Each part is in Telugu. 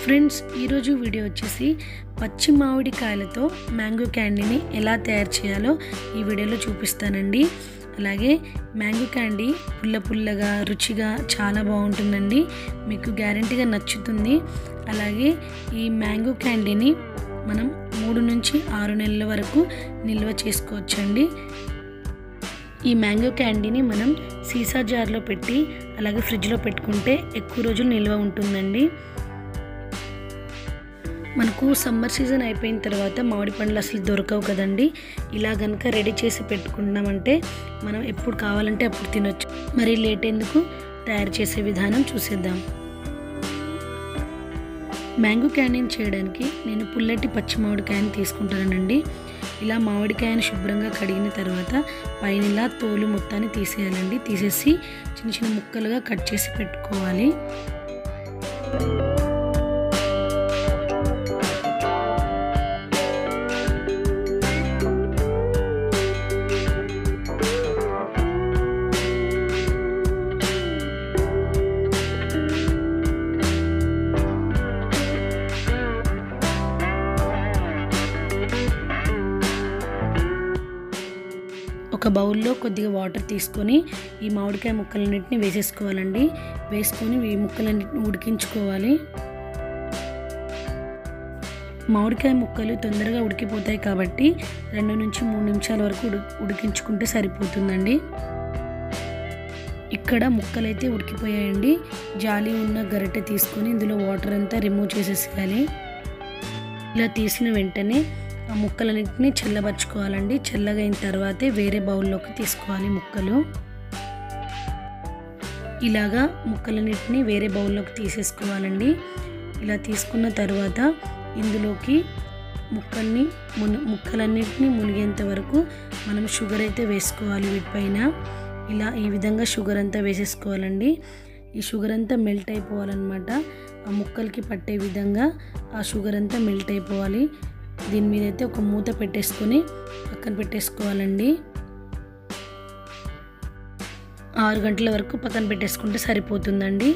ఫ్రెండ్స్ ఈరోజు వీడియో వచ్చేసి పచ్చి మామిడికాయలతో మ్యాంగో క్యాండీని ఎలా తయారు చేయాలో ఈ వీడియోలో చూపిస్తానండి అలాగే మ్యాంగో క్యాండీ పుల్ల పుల్లగా రుచిగా చాలా బాగుంటుందండి మీకు గ్యారంటీగా నచ్చుతుంది అలాగే ఈ మ్యాంగో క్యాండీని మనం మూడు నుంచి ఆరు నెలల వరకు నిల్వ చేసుకోవచ్చండి ఈ మ్యాంగో క్యాండీని మనం సీసా జార్లో పెట్టి అలాగే ఫ్రిడ్జ్లో పెట్టుకుంటే ఎక్కువ రోజులు నిల్వ ఉంటుందండి మనకు సమ్మర్ సీజన్ అయిపోయిన తర్వాత మామిడి పండ్లు అసలు దొరకవు కదండి ఇలా కనుక రెడీ చేసి పెట్టుకున్నామంటే మనం ఎప్పుడు కావాలంటే అప్పుడు తినొచ్చు మరి లేట్ ఎందుకు తయారు చేసే విధానం చూసేద్దాం మ్యాంగో క్యాండీని చేయడానికి నేను పుల్లటి పచ్చి మామిడికాయని తీసుకుంటానండి ఇలా మామిడికాయని శుభ్రంగా కడిగిన తర్వాత పైన ఇలా తోలు మొత్తాన్ని తీసేయాలండి తీసేసి చిన్న చిన్న ముక్కలుగా కట్ చేసి పెట్టుకోవాలి ఒక బౌల్లో కొద్దిగా వాటర్ తీసుకొని ఈ మామిడికాయ ముక్కలన్నింటినీ వేసేసుకోవాలండి వేసుకొని ఈ ముక్కలన్నింటిని ఉడికించుకోవాలి మామిడికాయ ముక్కలు తొందరగా ఉడికిపోతాయి కాబట్టి రెండు నుంచి మూడు నిమిషాల వరకు ఉడి ఉడికించుకుంటే సరిపోతుందండి ఇక్కడ ముక్కలైతే ఉడికిపోయాయండి జాలి ఉన్న గరిటె తీసుకొని ఇందులో వాటర్ అంతా రిమూవ్ చేసేసేయాలి ఇలా తీసిన వెంటనే ఆ ముక్కలన్నింటినీ చల్లబరుచుకోవాలండి చల్లగా అయిన తర్వాతే వేరే బౌల్లోకి తీసుకోవాలి ముక్కలు ఇలాగా ముక్కలన్నింటినీ వేరే బౌల్లోకి తీసేసుకోవాలండి ఇలా తీసుకున్న తర్వాత ఇందులోకి ముక్కల్ని ముని ముక్కలన్నింటినీ మునిగేంత వరకు మనం షుగర్ అయితే వేసుకోవాలి వీటిపైన ఇలా ఈ విధంగా షుగర్ అంతా వేసేసుకోవాలండి ఈ షుగర్ అంతా మెల్ట్ అయిపోవాలన్నమాట ఆ ముక్కలకి పట్టే విధంగా ఆ షుగర్ అంతా మెల్ట్ అయిపోవాలి దీని మీద అయితే ఒక మూత పెట్టేసుకొని పక్కన పెట్టేసుకోవాలండి ఆరు గంటల వరకు పక్కన పెట్టేసుకుంటే సరిపోతుందండి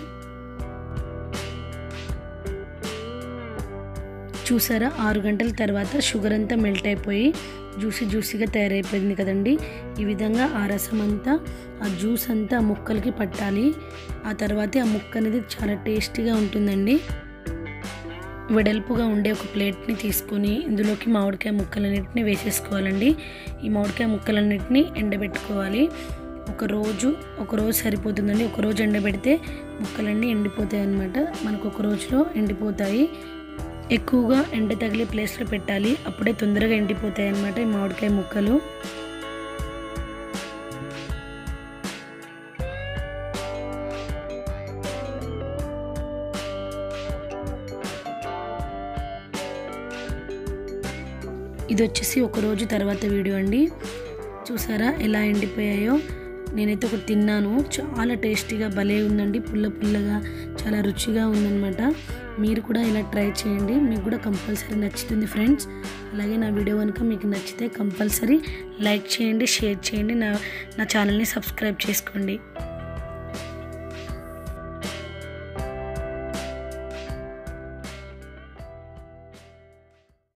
చూసారా ఆరు గంటల తర్వాత షుగర్ అంతా మెల్ట్ అయిపోయి జ్యూసీ జ్యూసీగా తయారైపోయింది కదండి ఈ విధంగా ఆ రసం అంతా ఆ జ్యూస్ అంతా ఆ ముక్కలకి పట్టాలి ఆ తర్వాతే ఆ ముక్క అనేది చాలా టేస్టీగా ఉంటుందండి వెడల్పుగా ఉండే ఒక ప్లేట్ని తీసుకొని ఇందులోకి మామిడికాయ ముక్కలన్నింటినీ వేసేసుకోవాలండి ఈ మామిడికాయ ముక్కలన్నింటినీ ఎండబెట్టుకోవాలి ఒక రోజు ఒక రోజు సరిపోతుందండి ఒక రోజు ఎండబెడితే ముక్కలన్నీ ఎండిపోతాయి అన్నమాట మనకు ఒక రోజులో ఎండిపోతాయి ఎక్కువగా ఎండ తగిలే ప్లేస్లో పెట్టాలి అప్పుడే తొందరగా ఎండిపోతాయి అన్నమాట ఈ మామిడికాయ ముక్కలు ఇది వచ్చేసి ఒక రోజు తర్వాత వీడియో అండి చూసారా ఎలా ఎండిపోయాయో నేనైతే ఒకటి తిన్నాను చాలా టేస్టీగా భలే ఉందండి పుల్ల పుల్లగా చాలా రుచిగా ఉందన్నమాట మీరు కూడా ఇలా ట్రై చేయండి మీకు కూడా కంపల్సరీ నచ్చుతుంది ఫ్రెండ్స్ అలాగే నా వీడియో కనుక మీకు నచ్చితే కంపల్సరీ లైక్ చేయండి షేర్ చేయండి నా నా ఛానల్ని సబ్స్క్రైబ్ చేసుకోండి